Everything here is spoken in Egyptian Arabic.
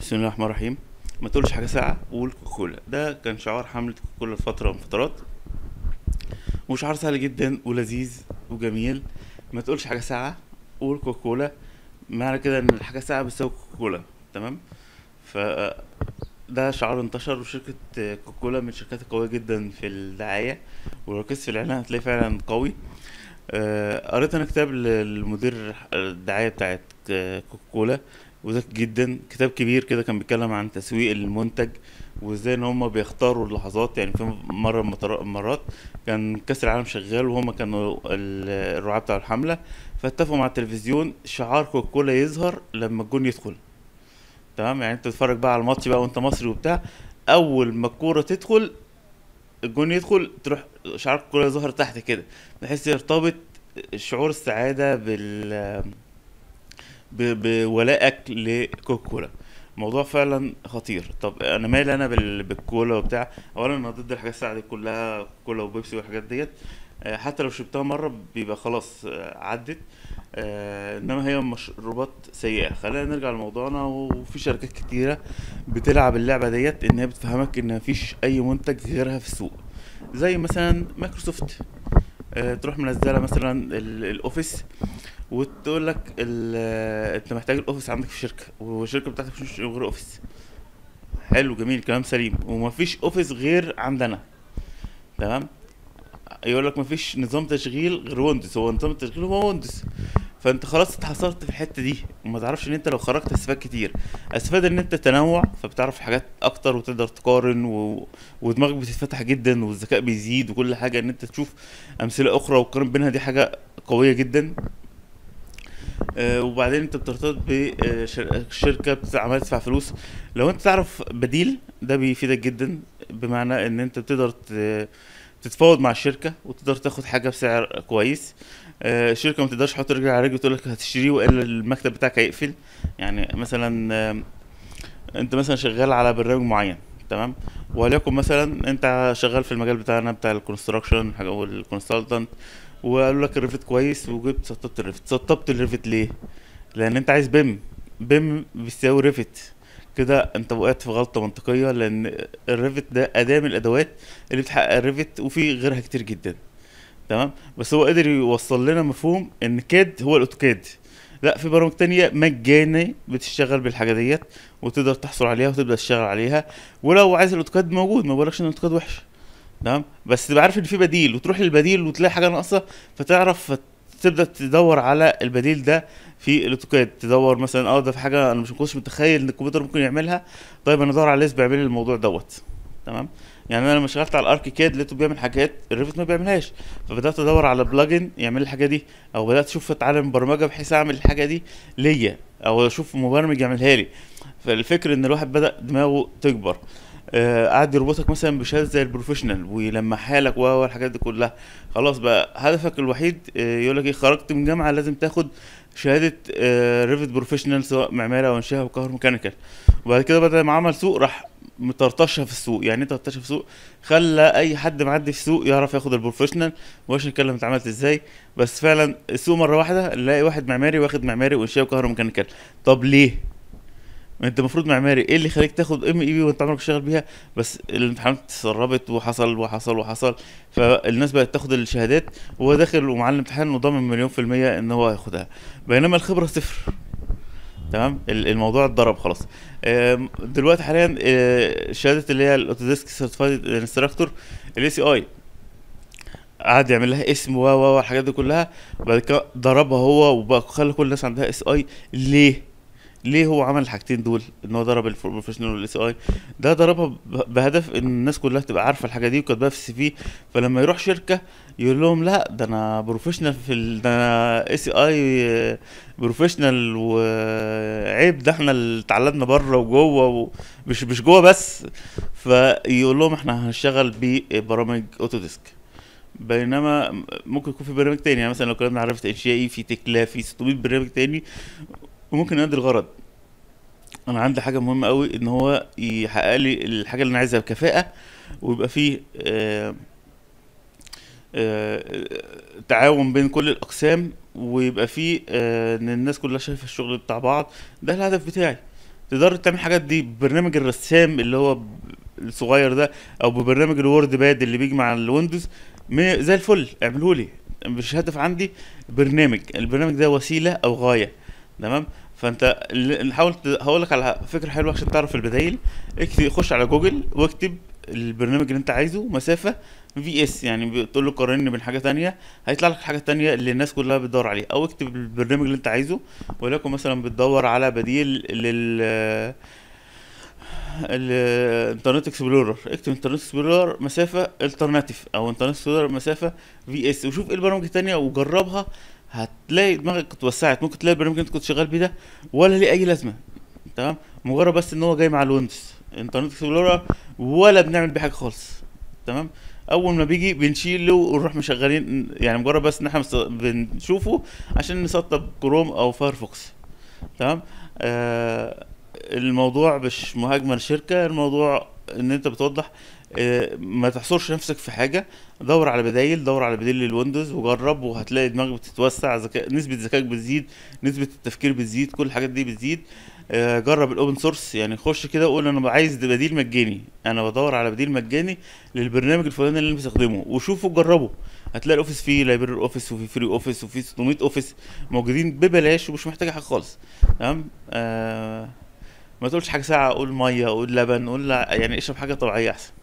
بسم الله الرحمن الرحيم ما تقولش حاجه ساقعه قول كوكولا ده كان شعار حمله كوكولا فتره من فترات وشعار سهل جدا ولذيذ وجميل ما تقولش حاجه ساقعه قول كوكولا معنى كده ان الحاجه ساقعه بتساوي كوكولا تمام ف ده شعار انتشر وشركة كوكولا من الشركات القوية جدا في الدعاية ولو ركزت في الإعلان هتلاقيه فعلا قوي آه، قريت أنا كتاب للمدير الدعاية بتاعت كوكولا وذكي جدا كتاب كبير كده كان بيتكلم عن تسويق المنتج وازاي ان هم بيختاروا اللحظات يعني في مرة من المطر- مرات كان كأس العالم شغال وهم كانوا ال- الرعاة بتاع الحملة فاتفقوا مع التلفزيون شعار كوكولا يظهر لما الجون يدخل تمام يعني انت تتفرج بقى على الماتش بقى وانت مصري وبتاع اول ما الكوره تدخل الجون يدخل تروح شعار الكوره يظهر تحت كده بحيث يرتبط شعور السعاده بال ب- بولائك لكوكولا موضوع فعلا خطير طب انا مالي انا بال- بالكولا وبتاع اولا انا ضد الحاجات الساعه دي كلها كولا وبيبسي والحاجات ديت آه، حتى لو شربتها مره بيبقى خلاص آه، عدت آه، انما هي مشروبات سيئه خلينا نرجع لموضوعنا وفي شركات كتيره بتلعب اللعبه ديت ان هي بتفهمك ان مفيش اي منتج غيرها في السوق زي مثلا مايكروسوفت آه، تروح منزله مثلا ال- الاوفيس وتقول لك ال- آه، انت محتاج الاوفيس عندك في الشركه والشركه بتاعتك مش غير اوفيس حلو جميل كلام سليم ومفيش اوفيس غير عندنا تمام يقول لك مفيش نظام تشغيل غير ويندوز هو نظام التشغيل هو ويندوز فانت خلاص اتحصرت في الحته دي وما تعرفش ان انت لو خرجت هتستفاد كتير استفاد ان انت تنوع فبتعرف حاجات اكتر وتقدر تقارن و... ودماغك بتتفتح جدا والذكاء بيزيد وكل حاجه ان انت تشوف امثله اخرى وتقارن بينها دي حاجه قويه جدا آه، وبعدين انت بترتبط بشركه عماله تدفع فلوس لو انت تعرف بديل ده بيفيدك جدا بمعنى ان انت بتقدر ت- تتفاوض مع الشركه وتقدر تاخد حاجه بسعر كويس آه، الشركه ما تقدرش تحط رجل على رجل وتقول لك هتشتريه والا المكتب بتاعك هيقفل يعني مثلا آه، انت مثلا شغال على برنامج معين تمام وليكن مثلا انت شغال في المجال بتاعنا بتاع الكونستراكشن حاجه والكونسلتنت وقالوا لك الريفت كويس وجبت سطبت الريفت سطبت الريفت ليه لان انت عايز بيم بيم بيساوي ريفت كده انت وقعت في غلطه منطقيه لان الريفت ده اداه من الادوات اللي بتحقق الريفت وفي غيرها كتير جدا تمام بس هو قدر يوصل لنا مفهوم ان كاد هو الاوتوكاد لا في برامج تانية مجاني بتشتغل بالحاجة ديت وتقدر تحصل عليها وتبدأ تشتغل عليها ولو عايز الاوتوكاد موجود ما بقولكش ان الاوتوكاد وحش تمام بس تبقى عارف ان في بديل وتروح للبديل وتلاقي حاجة ناقصة فتعرف تبدأ تدور على البديل ده في الاوتوكاد تدور مثلا اه ده في حاجة انا مش كنتش متخيل ان الكمبيوتر ممكن يعملها طيب انا ادور على ليس بيعمل لي الموضوع دوت تمام يعني انا لما اشتغلت على الارك كاد لقيته بيعمل حاجات الريفت ما بيعملهاش فبدات ادور على بلجن يعمل لي الحاجه دي او بدات اشوف اتعلم برمجه بحيث اعمل الحاجه دي ليا او اشوف مبرمج يعملها لي فالفكر ان الواحد بدا دماغه تكبر آه، قعد يربطك مثلا بشهاده زي البروفيشنال ويلمحها لك و الحاجات دي كلها خلاص بقى هدفك الوحيد يقول لك ايه خرجت من جامعه لازم تاخد شهاده ريفت بروفيشنال سواء معماري او انشاء او كهروميكانيكال وبعد كده بدل ما عمل سوق راح مطرطشها في السوق يعني ايه تطرطشها في السوق خلى اي حد معدي في السوق يعرف ياخد البروفيشنال ومش نتكلم اتعملت ازاي بس فعلا السوق مره واحده نلاقي واحد معماري واخد معماري وانشاء وكهروميكانيكال طب ليه ما انت المفروض معماري ايه اللي يخليك تاخد ام اي بي وانت عمرك تشتغل بيها بس الامتحانات اتسربت وحصل وحصل وحصل فالناس بقت تاخد الشهادات وهو داخل ومعاه الامتحان وضامن مليون في المية ان هو هياخدها بينما الخبرة صفر تمام ال- الموضوع اتضرب خلاص آم، دلوقتي حاليا آه، شهادة اللي هي الاوتوديسك سيرتيفايد انستراكتور الاي سي اي قعد يعمل لها اسم و و الحاجات دي كلها بعد كده ضربها هو وبقى خلى كل الناس عندها اس اي ليه؟ ليه هو عمل الحاجتين دول ان هو ضرب البروفيشنال والاس اي ده ضربها ب- بهدف ان الناس كلها تبقى عارفه الحاجه دي وكاتباها في السي في فلما يروح شركه يقول لهم لا ده انا بروفيشنال في ال... ده انا اس اي بروفيشنال وعيب ده احنا اللي اتعلمنا بره وجوه ومش مش جوه بس فيقول لهم احنا هنشتغل ببرامج اوتوديسك بينما ممكن يكون في برنامج تاني يعني مثلا لو كنا عرفت انشائي في تكلا في 600 برنامج تاني وممكن يؤدي الغرض انا عندي حاجه مهمه قوي ان هو يحقق لي الحاجه اللي انا عايزها بكفاءه ويبقى فيه آه آه تعاون بين كل الاقسام ويبقى فيه آه ان الناس كلها شايفه الشغل بتاع بعض ده الهدف بتاعي تقدر تعمل الحاجات دي ببرنامج الرسام اللي هو ب- الصغير ده او ببرنامج الوورد باد اللي بيجي مع الويندوز م- زي الفل اعمله لي مش هدف عندي برنامج البرنامج ده وسيله او غايه تمام فانت ال- نحاول هقول لك على فكره حلوه عشان تعرف البدايل اكتب خش على جوجل واكتب البرنامج اللي انت عايزه مسافه في اس يعني بتقول له قارني بين حاجه تانية هيطلع لك حاجه تانية اللي الناس كلها بتدور عليها او اكتب البرنامج اللي انت عايزه ولكن مثلا بتدور على بديل لل الانترنت اكسبلورر اكتب انترنت اكسبلورر مسافه الترناتيف او انترنت اكسبلورر مسافه في اس وشوف ايه البرامج التانية وجربها هتلاقي دماغك اتوسعت ممكن تلاقي البرنامج اللي انت كنت شغال بيه ده ولا ليه اي لازمه تمام مجرد بس ان هو جاي مع الويندوز انترنت اكسبلورر ولا بنعمل بيه حاجه خالص تمام اول ما بيجي بنشيله ونروح مشغلين يعني مجرد بس ان احنا مست- بنشوفه عشان نسطب كروم او فايرفوكس تمام آه الموضوع مش مهاجمه للشركه الموضوع ان انت بتوضح آه ما تحصرش نفسك في حاجه دور على بدايل دور على بديل للويندوز وجرب وهتلاقي دماغك بتتوسع ذكاء نسبه ذكائك بتزيد نسبه التفكير بتزيد كل الحاجات دي بتزيد آه، جرب الاوبن سورس يعني خش كده وقول انا عايز بديل مجاني انا بدور على بديل مجاني للبرنامج الفلاني اللي انا بستخدمه وشوفه وجربه هتلاقي الاوفيس فيه لايبرري اوفيس وفي فري اوفيس وفي 600 اوفيس موجودين ببلاش ومش محتاج حاجه خالص تمام آه ما تقولش حاجه ساعه قول ميه قول لبن قول لا- يعني اشرب حاجه طبيعيه احسن